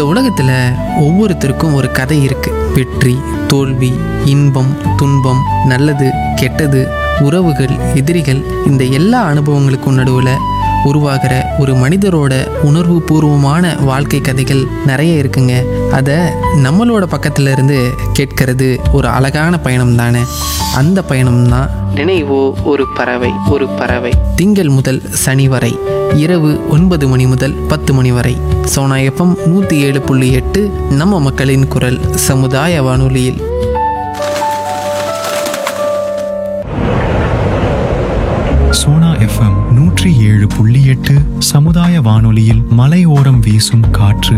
உலகத்தில் ஒவ்வொருத்தருக்கும் ஒரு கதை இருக்கு வெற்றி தோல்வி இன்பம் துன்பம் நல்லது கெட்டது உறவுகள் எதிரிகள் இந்த எல்லா அனுபவங்களுக்கும் நடுவில் உருவாகிற ஒரு மனிதரோட உணர்வு பூர்வமான வாழ்க்கை கதைகள் நிறைய இருக்குங்க அதை நம்மளோட பக்கத்துல இருந்து கேட்கறது ஒரு அழகான பயணம் தானே அந்த பயணம் தான் நினைவோ ஒரு பறவை ஒரு பறவை திங்கள் முதல் சனி வரை இரவு ஒன்பது மணி முதல் பத்து மணி வரை சோனா எஃப்எம் நூற்றி ஏழு புள்ளி எட்டு நம்ம மக்களின் குரல் சமுதாய வானொலியில் சோனா எஃப்எம் நூற்றி ஏழு புள்ளி எட்டு சமுதாய வானொலியில் மலையோரம் வீசும் காற்று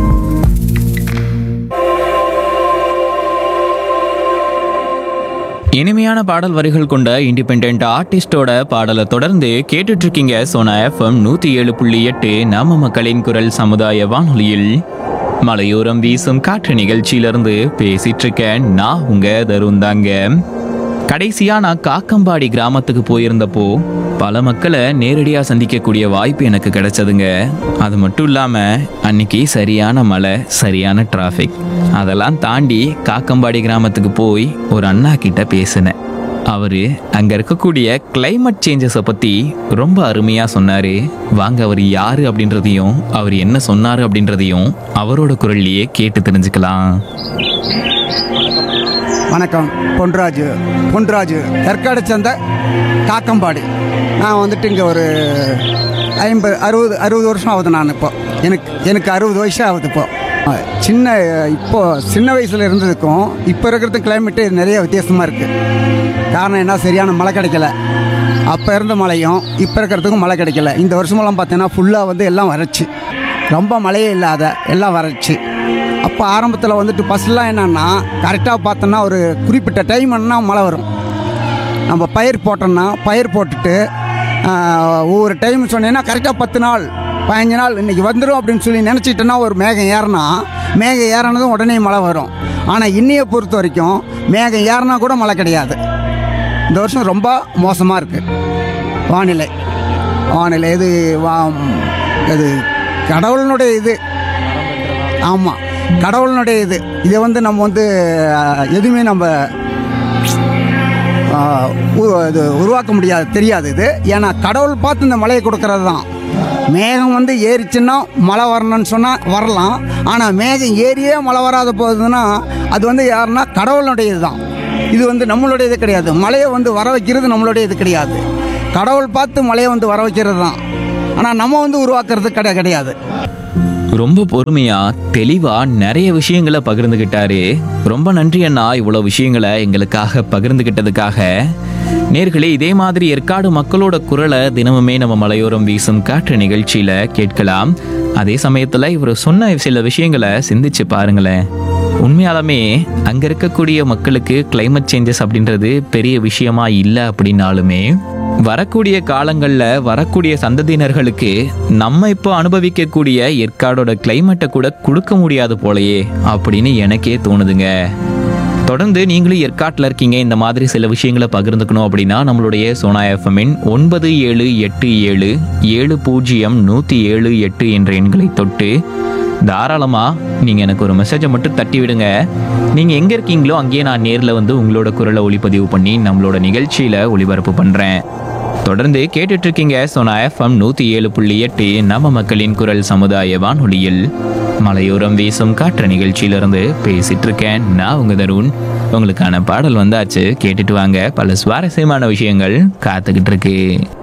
இனிமையான பாடல் வரிகள் கொண்ட இண்டிபெண்ட் ஆர்டிஸ்டோட பாடலை தொடர்ந்து கேட்டுட்டு இருக்கீங்க சோனா எஃப்எம் நூத்தி ஏழு புள்ளி எட்டு நம்ம மக்களின் குரல் சமுதாய வானொலியில் மலையோரம் வீசும் காற்று நிகழ்ச்சியிலிருந்து பேசிட்டு இருக்கேன் நான் உங்க தருண் தாங்க கடைசியா நான் காக்கம்பாடி கிராமத்துக்கு போயிருந்தப்போ பல மக்களை நேரடியாக சந்திக்கக்கூடிய வாய்ப்பு எனக்கு கிடைச்சதுங்க அது மட்டும் இல்லாமல் அன்னைக்கு சரியான மழை சரியான டிராஃபிக் அதெல்லாம் தாண்டி காக்கம்பாடி கிராமத்துக்கு போய் ஒரு அண்ணா கிட்ட பேசினேன் அவர் அங்கே இருக்கக்கூடிய climate சேஞ்சஸை பற்றி ரொம்ப அருமையாக சொன்னார் வாங்க அவர் யார் அப்படின்றதையும் அவர் என்ன சொன்னார் அப்படின்றதையும் அவரோட குரல்லையே கேட்டு தெரிஞ்சுக்கலாம் வணக்கம் பொன்ராஜு பொன்ராஜு ஏற்காடு சேர்ந்த காக்கம்பாடி நான் வந்துட்டு இங்கே ஒரு ஐம்பது அறுபது அறுபது வருஷம் ஆகுது நான் இப்போ எனக்கு எனக்கு அறுபது வயசு ஆகுது இப்போ அஹ், சின்ன இப்போ சின்ன வயசில் இருந்ததுக்கும் இப்போ இருக்கிறது கிளைமேட்டு நிறைய வித்தியாசமாக இருக்குது காரணம் என்ன சரியான மழை கிடைக்கல அப்போ இருந்த மழையும் இப்போ இருக்கிறதுக்கும் மழை கிடைக்கல இந்த வருஷமெல்லாம் பார்த்தீங்கன்னா ஃபுல்லாக வந்து எல்லாம் வறட்சி ரொம்ப மழையே இல்லாத எல்லாம் வறட்சி அப்போ ஆரம்பத்தில் வந்துட்டு ஃபஸ்ட்லாம் என்னென்னா கரெக்டாக பார்த்தோன்னா ஒரு குறிப்பிட்ட டைம் மழை வரும் நம்ம பயிர் போட்டோம்னா பயிர் போட்டுட்டு ஆஹ், ஒவ்வொரு டைம் சொன்னீங்கன்னா கரெக்டாக பத்து நாள் பதினஞ்சு நாள் இன்றைக்கி வந்துடும் அப்படின்னு சொல்லி நினச்சிட்டோன்னா ஒரு மேகம் ஏறினா மேகம் ஏறினதும் உடனே மழை வரும் ஆனால் இன்னையை பொறுத்த வரைக்கும் மேகம் ஏறினா கூட மழை கிடையாது இந்த வருஷம் ரொம்ப மோசமாக இருக்குது வானிலை வானிலை இது வா இது கடவுளினுடைய இது ஆமாம் கடவுளினுடைய இது இதை வந்து நம்ம வந்து அஹ், எதுவுமே நம்ம ஆஹ், உ- இது உருவாக்க முடியாது தெரியாது இது ஏன்னா கடவுள் பார்த்து இந்த மழையை கொடுக்கறது தான் மேகம் வந்து ஏறிச்சுன்னா மழை வரணும்னு சொன்னால் வரலாம் ஆனால் மேகம் ஏறியே மழை வராத போகுதுன்னா அது வந்து யாருன்னா கடவுளுடைய இதுதான் இது வந்து நம்மளுடைய இது கிடையாது மழையை வந்து வர வைக்கிறது நம்மளுடைய இது கிடையாது கடவுள் பார்த்து மழையை வந்து வர வைக்கிறது தான் ஆனால் நம்ம வந்து உருவாக்குறது கிடை கிடையாது ரொம்ப பொறுமையா தெளிவா நிறைய விஷயங்களை பகிர்ந்துகிட்டாரு ரொம்ப நன்றி அண்ணா இவ்வளவு விஷயங்களை எங்களுக்காக பகிர்ந்துகிட்டதுக்காக நேர்களே இதே மாதிரி ஏற்காடு மக்களோட குரலை தினமுமே நம்ம மலையோரம் வீசும் காற்று நிகழ்ச்சியில கேட்கலாம் அதே சமயத்துல இவர் சொன்ன சில விஷயங்களை சிந்திச்சு பாருங்களேன் உண்மையாலுமே அங்க இருக்கக்கூடிய மக்களுக்கு climate சேஞ்சஸ் அப்படின்றது பெரிய விஷயமா இல்லை அப்படின்னாலுமே வரக்கூடிய காலங்கள்ல வரக்கூடிய சந்ததியினர்களுக்கு நம்ம இப்போ அனுபவிக்கக்கூடிய ஏற்காடோட கிளைமேட்டை கூட கொடுக்க முடியாது போலயே அப்படின்னு எனக்கே தோணுதுங்க தொடர்ந்து நீங்களும் ஏற்காட்டில் இருக்கீங்க இந்த மாதிரி சில விஷயங்களை பகிர்ந்துக்கணும் அப்படின்னா நம்மளுடைய சோனா எஃப்எம்மின் ஒன்பது ஏழு எட்டு ஏழு ஏழு பூஜ்ஜியம் நூற்றி ஏழு எட்டு என்ற எண்களை தொட்டு தாராளமாக நீங்கள் எனக்கு ஒரு மெசேஜை மட்டும் தட்டி விடுங்க நீங்கள் எங்கே இருக்கீங்களோ அங்கேயே நான் நேரில் வந்து உங்களோட குரலை ஒளிப்பதிவு பண்ணி நம்மளோட நிகழ்ச்சியில் ஒளிபரப்பு பண்ணுறேன் தொடர்ந்து கேட்டுட்டு இருக்கீங்க சோனா எஃப்எம் நூற்றி ஏழு புள்ளி எட்டு நம்ம மக்களின் குரல் சமுதாய வானொலியில் மலையோரம் வீசும் காற்று நிகழ்ச்சியிலிருந்து பேசிட்டு இருக்கேன் நான் உங்க தருண் உங்களுக்கான பாடல் வந்தாச்சு கேட்டுட்டு வாங்க பல சுவாரஸ்யமான விஷயங்கள் காத்துக்கிட்டு இருக்கு